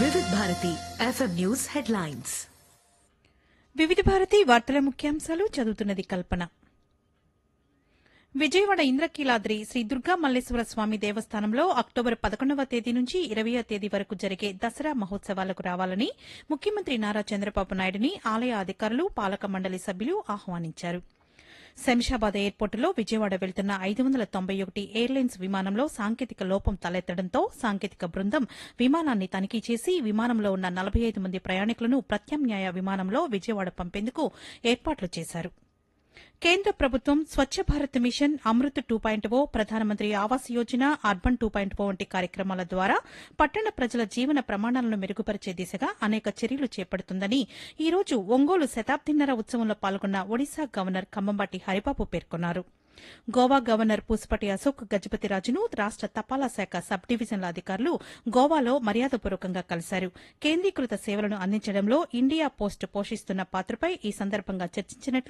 వివిధ Bharati FM news headlines వివిధ భారతి వార్తల ముఖ్యాంశాలు చదువుతున్నది కల్పన విజయవాడ ఇంద్రకీలాద్రి శ్రీ దుర్గా మల్లేశ్వర స్వామి దేవస్థానంలో అక్టోబర్ పదకొండవ తేదీ నుంచి ఇరవయో తేదీ వరకు జరిగే దసరా మహోత్సవాలకు రావాలని ముఖ్యమంత్రి నారా చంద్రబాబు నాయుడిని ఆలయ అధికారులు పాలక మండలి సభ్యులు ఆహ్వానించారు శంషాబాద్ ఎయిర్పోర్టులో విజయవాడ వెళ్తున్న ఐదు వందల తొంభై ఒకటి ఎయిర్లైన్స్ విమానంలో సాంకేతిక లోపం తలెత్తడంతో సాంకేతిక బృందం విమానాన్ని తనిఖీ చేసి విమానంలో ఉన్న నలభై ఐదు మంది ప్రయాణికులను ప్రత్యామ్నాయ విమానంలో విజయవాడ పంపేందుకు ఏర్పాట్లు చేశారు కేంద్ర ప్రభుత్వం Swachh Bharat mission Amrut two point O Pradhan Mantri Awas Yojana urban two point O వంటి కార్యక్రమాల ద్వారా పట్టణ ప్రజల జీవన ప్రమాణాలను మెరుగుపరిచే దిశగా అనేక చర్యలు చేపడుతుందని ఈ రోజు ఒంగోలు శతాబ్దిన్నర ఉత్సవంలో పాల్గొన్న ఒడిశా గవర్నర్ కంబంబాటి హరిబాబు పేర్కొన్నారు గోవా గవర్నర్ పూసపటి అశోక్ గజపతిరాజును రాష్ట తపాలా శాఖ సబ్ డివిజన్ల అధికారులు గోవాలో మర్యాదపూర్వకంగా కలిశారు కేంద్రీకృత సేవలను అందించడంలో ఇండియా పోస్ట్ పోషిస్తున్న పాత్రపై ఈ సందర్భంగా చర్చించినట్లు